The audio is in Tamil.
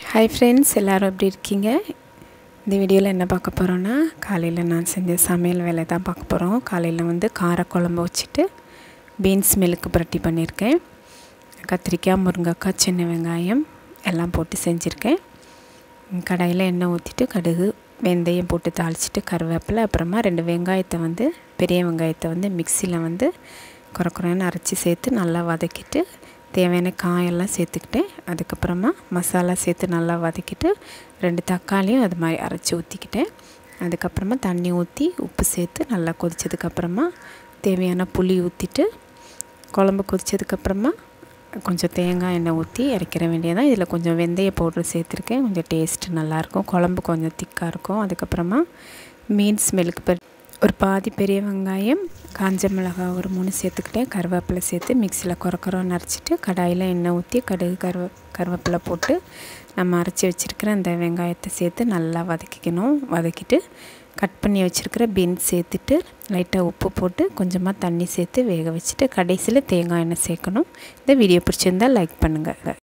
ஹாய் ஃப்ரெண்ட்ஸ் எல்லோரும் எப்படி இருக்கீங்க இந்த வீடியோவில் என்ன பார்க்க போகிறோன்னா காலையில் நான் செஞ்ச சமையல் வேலை தான் பார்க்க போகிறோம் காலையில் வந்து காரக்குழம்பு வச்சுட்டு பீன்ஸ் மில்க்கு புரட்டி பண்ணியிருக்கேன் கத்திரிக்காய் முருங்கைக்காய் சின்ன வெங்காயம் எல்லாம் போட்டு செஞ்சுருக்கேன் கடாயில் எண்ணெய் ஊற்றிட்டு கடுகு வெந்தயம் போட்டு தாளிச்சிட்டு கருவேப்பிலை அப்புறமா ரெண்டு வெங்காயத்தை வந்து பெரிய வெங்காயத்தை வந்து மிக்சியில் வந்து குறை குறைன்னு அரைச்சி சேர்த்து நல்லா வதக்கிட்டு தேவையான காயெல்லாம் சேர்த்துக்கிட்டேன் அதுக்கப்புறமா மசாலா சேர்த்து நல்லா வதக்கிட்டு ரெண்டு தக்காளியும் அது மாதிரி அரைச்சி ஊற்றிக்கிட்டேன் அதுக்கப்புறமா தண்ணி ஊற்றி உப்பு சேர்த்து நல்லா கொதித்ததுக்கப்புறமா தேவையான புளி ஊற்றிட்டு குழம்பு கொதித்ததுக்கப்புறமா கொஞ்சம் தேங்காய் எண்ணெய் ஊற்றி இறக்கிற வேண்டியதான் இதில் கொஞ்சம் வெந்தய பவுட்ரு சேர்த்துருக்கேன் கொஞ்சம் டேஸ்ட்டு நல்லாயிருக்கும் குழம்பு கொஞ்சம் திக்காக இருக்கும் அதுக்கப்புறமா மீன் ஸ்மெல்லுக்கு பெ ஒரு பாதி பெரிய வெங்காயம் காஞ்ச மிளகாய் ஒரு மூணு சேர்த்துக்கிட்டேன் கருவேப்பிலை சேர்த்து மிக்சியில் குறக்குறோன்னு அரைச்சிட்டு கடாயில் எண்ணெய் ஊற்றி கடுகு கருவே கருவேப்பிலை போட்டு நம்ம அரைச்சி வச்சுருக்கிற அந்த வெங்காயத்தை சேர்த்து நல்லா வதக்கிக்கணும் வதக்கிட்டு கட் பண்ணி வச்சுருக்கிற பீன்ஸ் சேர்த்துட்டு லைட்டாக உப்பு போட்டு கொஞ்சமாக தண்ணி சேர்த்து வேக வச்சுட்டு கடைசியில் தேங்காய் எண்ணெய் சேர்க்கணும் இந்த வீடியோ பிடிச்சிருந்தால் லைக் பண்ணுங்கள்